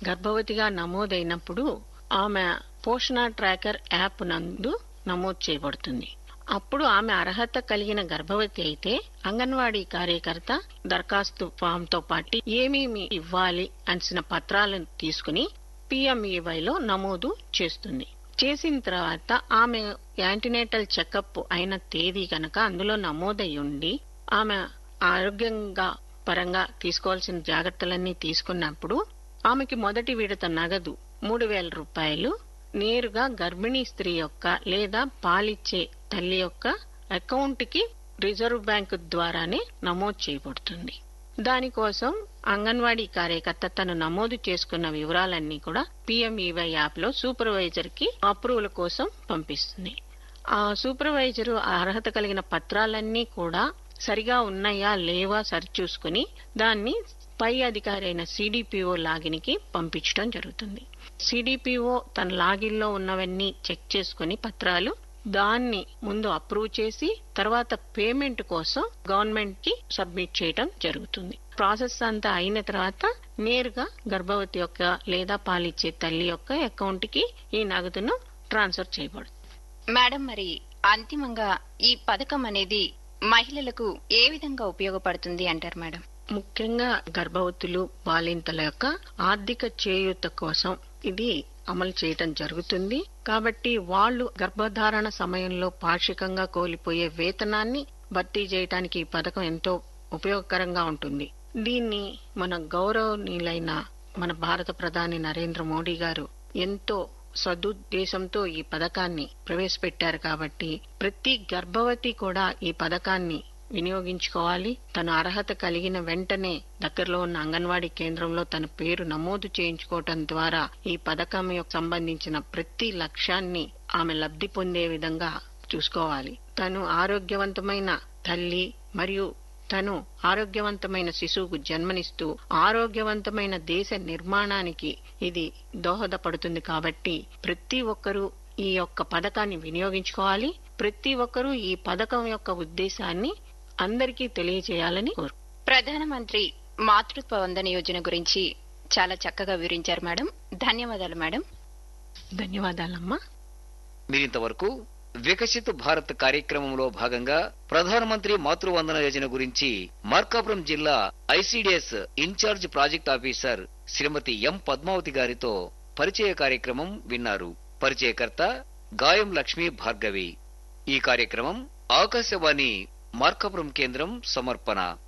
గర్భవతిగా నమోదైనప్పుడు ఆమె పోషణ ట్రాకర్ యాప్ నందు నమోదు చేయబడుతుంది అప్పుడు ఆమె అర్హత కలిగిన గర్భవతి అయితే అంగన్వాడీ కార్యకర్త దరఖాస్తు ఫామ్ తో పాటు ఏమేమి ఇవ్వాలి అనిసిన పత్రాలను తీసుకుని పిఎంఈవైలో నమోదు చేస్తుంది చేసిన తర్వాత ఆమె యాంటీనేటల్ చెకప్ అయిన తేదీ గనక అందులో నమోదై ఉండి ఆమె ఆరోగ్యంగా పరంగా తీసుకోవాల్సిన జాగ్రత్తలన్నీ తీసుకున్నప్పుడు ఆమెకి మొదటి విడత నగదు మూడు వేల రూపాయలు నేరుగా గర్భిణీ స్త్రీ యొక్క లేదా పాలిచ్చే తల్లి యొక్క అకౌంట్ కి రిజర్వ్ బ్యాంకు ద్వారానే నమోదు చేయబడుతుంది దానికోసం అంగన్వాడీ కార్యకర్త తను నమోదు చేసుకున్న వివరాలన్నీ కూడా పిఎంఈవై యాప్ లో సూపర్వైజర్ కి అప్రూవల్ కోసం పంపిస్తుంది ఆ సూపర్వైజర్ అర్హత కలిగిన పత్రాలన్నీ కూడా సరిగా ఉన్నాయా లేవా సరిచూసుకుని దాన్ని పై అధికారి అయిన సిడిపిఓ లాగిన్ కి పంపించడం జరుగుతుంది సిడిపిఓ తన లాగిన్ లో ఉన్నవన్నీ చెక్ చేసుకుని పత్రాలు దాన్ని ముందు అప్రూవ్ చేసి తర్వాత పేమెంట్ కోసం గవర్నమెంట్ కి సబ్మిట్ చేయడం జరుగుతుంది ప్రాసెస్ అంతా అయిన తర్వాత నేరుగా గర్భవతి యొక్క లేదా పాలిచ్చే తల్లి యొక్క అకౌంట్ కి ఈ నగదును ట్రాన్స్ఫర్ చేయబడుతుంది మేడం మరి అంతిమంగా ఈ పథకం అనేది మహిళలకు ఏ విధంగా ఉపయోగపడుతుంది అంటారు మేడం ముఖ్యంగా గర్భవతులు బాలింతల యొక్క ఆర్థిక చేయూత కోసం ఇది అమలు చేయటం జరుగుతుంది కాబట్టి వాళ్ళు గర్భధారణ సమయంలో పాక్షికంగా కోల్పోయే వేతనాన్ని భర్తీ చేయడానికి ఈ పథకం ఎంతో ఉపయోగకరంగా ఉంటుంది దీన్ని మన గౌరవనీయులైన మన భారత ప్రధాని నరేంద్ర మోడీ గారు ఎంతో సదుద్దేశంతో ఈ పథకాన్ని ప్రవేశపెట్టారు కాబట్టి ప్రతి గర్భవతి కూడా ఈ పథకాన్ని వినియోగించుకోవాలి తన అర్హత కలిగిన వెంటనే దగ్గరలో ఉన్న అంగన్వాడీ కేంద్రంలో తన పేరు నమోదు చేయించుకోవటం ద్వారా ఈ పథకం యొక్క సంబంధించిన ప్రతి లక్ష్యాన్ని ఆమె లబ్ధి పొందే విధంగా చూసుకోవాలి తను ఆరోగ్యవంతమైన తల్లి మరియు తను ఆరోగ్యవంతమైన శిశువుకు జన్మనిస్తూ ఆరోగ్యవంతమైన దేశ నిర్మాణానికి ఇది దోహదపడుతుంది కాబట్టి ప్రతి ఒక్కరూ ఈ యొక్క పథకాన్ని వినియోగించుకోవాలి ప్రతి ఒక్కరూ ఈ పథకం యొక్క ఉద్దేశాన్ని అందరికీ తెలియజేయాలని కోరు ప్రధానమంత్రి మాతృత్వ వందన యోజన గురించి చాలా చక్కగా వివరించారు మేడం ధన్యవాదాలు మేడం ధన్యవాదాలమ్మా మీరింతవరకు వికసిత్ భారత్ కార్యక్రమంలో భాగంగా ప్రధానమంత్రి మాతృవందన యోజన గురించి మార్కాపురం జిల్లా ICDS in-charge project officer Shrimati M Padmavati గారితో పరిచయ కార్యక్రమం విన్నారు పరిచయకర్త గాయం లక్ష్మీ భార్గవి ఈ కార్యక్రమం ఆకాశవాణి మార్కాపురం కేంద్రం సమర్పణ